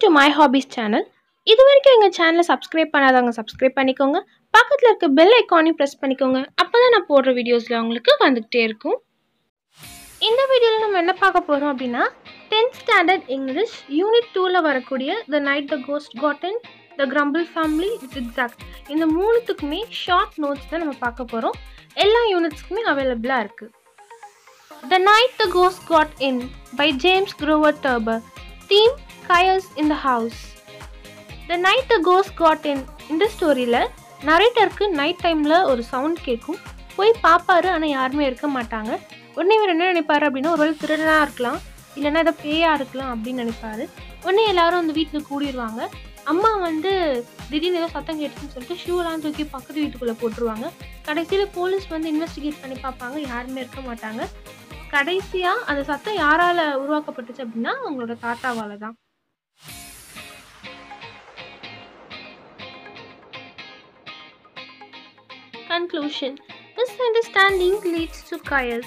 To my hobbies channel இது வரைக்கும் எங்கள் சேனலை சப்ஸ்கிரைப் பண்ணாதவங்க சப்ஸ்கிரைப் பண்ணிக்கோங்க பக்கத்தில் இருக்க பெல் ஐக்கானையும் ப்ரெஸ் பண்ணிக்கோங்க அப்போ தான் நான் போடுற வீடியோஸில் உங்களுக்கு வந்துக்கிட்டே இருக்கும் இந்த வீடியோவில் நம்ம என்ன பார்க்க போகிறோம் அப்படின்னா டென்த் ஸ்டாண்டர்ட் இங்கிலீஷ் யூனிட் டூவில் வரக்கூடிய the night the ghost got in the crumble family zigzag இந்த மூணுத்துக்குமே ஷார்ட் நோட்ஸ் தான் நம்ம பார்க்க போகிறோம் எல்லா யூனிட்ஸ்க்குமே அவைலபிளாக இருக்குது The Night the Ghost Got In by James Grover Turber. Theme Chaos in the House. The Night the Ghost Got In இந்த ஸ்டோரியில் நரேட்டருக்கு நைட் டைமில் ஒரு சவுண்ட் கேட்கும் போய் பார்ப்பாரு ஆனால் யாருமே இருக்க மாட்டாங்க உடனே இவர் என்ன நினைப்பாரு அப்படின்னா ஒரு வேளை திருடனாக இருக்கலாம் இல்லைன்னா ஏதோ பேயாக இருக்கலாம் அப்படின்னு நினைப்பாரு உடனே எல்லாரும் அந்த வீட்டில் கூடிடுவாங்க அம்மா வந்து திடீர்னு ஏதோ சத்தம் கேட்டுச்சுன்னு சொல்லிட்டு ஷூலாம் தூக்கி பக்கத்து வீட்டுக்குள்ளே போட்டுருவாங்க கடைசியில் போலீஸ் வந்து இன்வெஸ்டிகேட் பண்ணி பார்ப்பாங்க யாருமே இருக்க மாட்டாங்க கடைசியாக அந்த சத்தம் யாரால உருவாக்கப்பட்டுச்சு அப்படின்னா அவங்களோட தாத்தாவால தான் Conclusion Misunderstanding leads to chaos.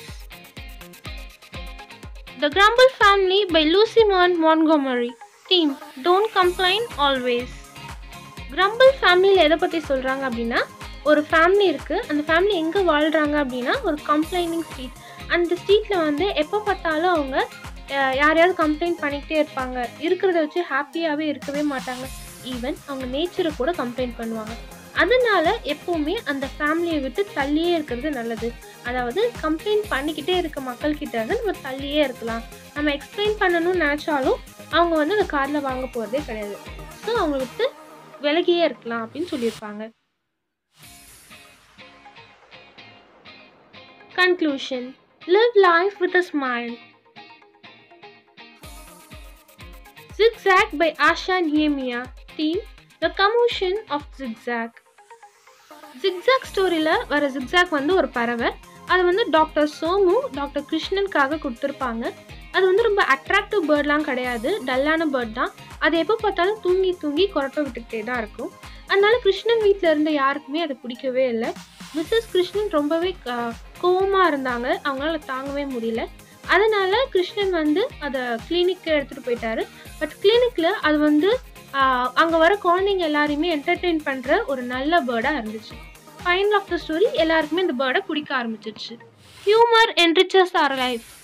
The Grumble Family by Lucy Mon Montgomery. Theme Don't Complain Always. Crumble ஃபேமிலியில் எதை பற்றி சொல்கிறாங்க அப்படின்னா ஒரு ஃபேமிலி இருக்குது அந்த ஃபேமிலி எங்கே வாழ்கிறாங்க அப்படின்னா ஒரு கம்ப்ளைனிங் ஸ்ட்ரீட் அந்த ஸ்ட்ரீட்டில் வந்து எப்போ பார்த்தாலும் அவங்க அஹ், யாரையாவது கம்ப்ளைண்ட் பண்ணிக்கிட்டே இருப்பாங்க இருக்கிறத வச்சு ஹாப்பியாகவே இருக்கவே மாட்டாங்க ஈவன் அவங்க நேச்சரை கூட கம்ப்ளைண்ட் பண்ணுவாங்க அதனால எப்போவுமே அந்த ஃபேமிலியை விட்டு தள்ளியே இருக்கிறது நல்லது அதாவது கம்ப்ளைண்ட் பண்ணிக்கிட்டே இருக்க மக்கள்கிட்ட இருந்து நம்ம தள்ளியே இருக்கலாம் நம்ம எக்ஸ்பிளைன் பண்ணணும்னு நினச்சாலும் அவங்க வந்து அந்த காரில் வாங்க போகிறதே கிடையாது ஸோ அவங்க விட்டு விலகியே இருக்கலாம் அப்படின்னு சொல்லியிருப்பாங்க conclusion live life with a smile Zigzag by Asha Niemia. Theme The Commotion of Zigzag. Zigzag ஸ்டோரியில் வர ஜிக்ஸாக் வந்து ஒரு பறவை அது வந்து டாக்டர் சோமு டாக்டர் கிருஷ்ணனுக்காக கொடுத்துருப்பாங்க அது வந்து ரொம்ப அட்ராக்டிவ் பேர்ட்லாம் கிடையாது டல்லான பேர்ட் தான் அது எப்போ பார்த்தாலும் தூங்கி தூங்கி கொரட்டை விட்டுக்கிட்டே தான் இருக்கும் அதனால கிருஷ்ணன் வீட்டில் இருந்த யாருக்குமே அது பிடிக்கவே இல்லை மிஸ்ஸஸ் கிருஷ்ணன் ரொம்பவே கோவமாக இருந்தாங்க அவங்களால தாங்கவே முடியல அதனால கிருஷ்ணன் வந்து அதை கிளினிக்கு எடுத்துகிட்டு போயிட்டாரு பட் கிளினிக்கில் அது வந்து அங்கே வர குழந்தைங்க எல்லாரையுமே என்டர்டெயின் பண்ணுற ஒரு நல்ல பேர்டாக இருந்துச்சு ஃபைனல் ஆஃப் த ஸ்டோரி எல்லாருக்குமே இந்த பேர்டை பிடிக்க ஆரம்பிச்சிருச்சு ஹியூமர் என்ரிச்சஸ் ஆர் லைஃப்